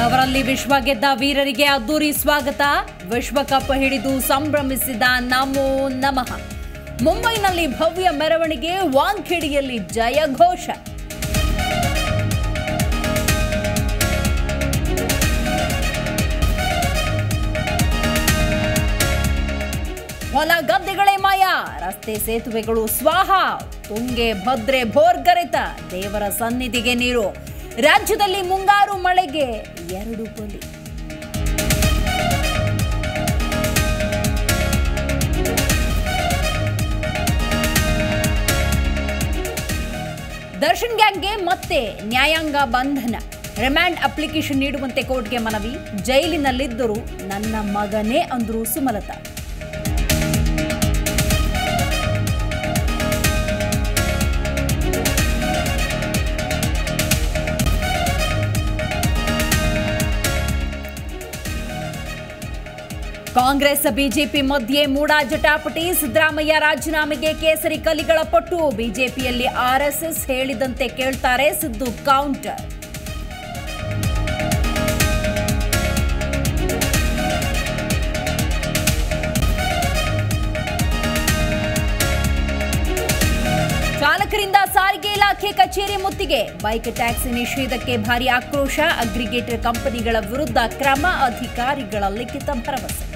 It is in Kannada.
ತವರಲ್ಲಿ ವಿಶ್ವ ಗೆದ್ದ ವೀರರಿಗೆ ಅದ್ದೂರಿ ಸ್ವಾಗತ ವಿಶ್ವಕಪ್ ಹಿಡಿದು ಸಂಭ್ರಮಿಸಿದ ನಮೋ ನಮಃ ಮುಂಬೈನಲ್ಲಿ ಭವ್ಯ ಮೆರವಣಿಗೆ ವಾಂಖೇಡಿಯಲ್ಲಿ ಜಯಘೋಷ ಹೊಲ ಗದ್ದೆಗಳೇ ಮಾಯ ರಸ್ತೆ ಸೇತುವೆಗಳು ಸ್ವಾಹ ತುಂಗೆ ಭದ್ರೆ ಭೋರ್ಗರೆತ ದೇವರ ಸನ್ನಿಧಿಗೆ ನೀರು ರಾಜ್ಯದಲ್ಲಿ ಮುಂಗಾರು ಮಳೆಗೆ ಎರಡು ಬಲಿ ದರ್ಶನ್ ಗ್ಯಾಂಗ್ಗೆ ಮತ್ತೆ ನ್ಯಾಯಾಂಗ ಬಂಧನ ರಿಮ್ಯಾಂಡ್ ಅಪ್ಲಿಕೇಶನ್ ನೀಡುವಂತೆ ಕೋರ್ಟ್ಗೆ ಮನವಿ ಜೈಲಿನಲ್ಲಿದ್ದರೂ ನನ್ನ ಮಗನೇ ಅಂದ್ರು ಸುಮಲತಾ ಕಾಂಗ್ರೆಸ್ ಬಿಜೆಪಿ ಮಧ್ಯೆ ಮೂಡಾ ಜಟಾಪಟಿ ಸಿದ್ದರಾಮಯ್ಯ ರಾಜೀನಾಮೆಗೆ ಕೇಸರಿ ಕಲಿಗಳ ಪಟ್ಟು ಬಿಜೆಪಿಯಲ್ಲಿ ಆರ್ಎಸ್ಎಸ್ ಹೇಳಿದಂತೆ ಕೇಳ್ತಾರೆ ಸಿದ್ದು ಕೌಂಟರ್ ಚಾಲಕರಿಂದ ಸಾರಿಗೆ ಇಲಾಖೆ ಕಚೇರಿ ಮುತ್ತಿಗೆ ಬೈಕ್ ಟ್ಯಾಕ್ಸಿ ನಿಷೇಧಕ್ಕೆ ಭಾರಿ ಆಕ್ರೋಶ ಅಗ್ರಿಗೇಟರ್ ಕಂಪನಿಗಳ ವಿರುದ್ಧ ಕ್ರಮ ಅಧಿಕಾರಿಗಳ ಲಿಖಿತ ಭರವಸೆ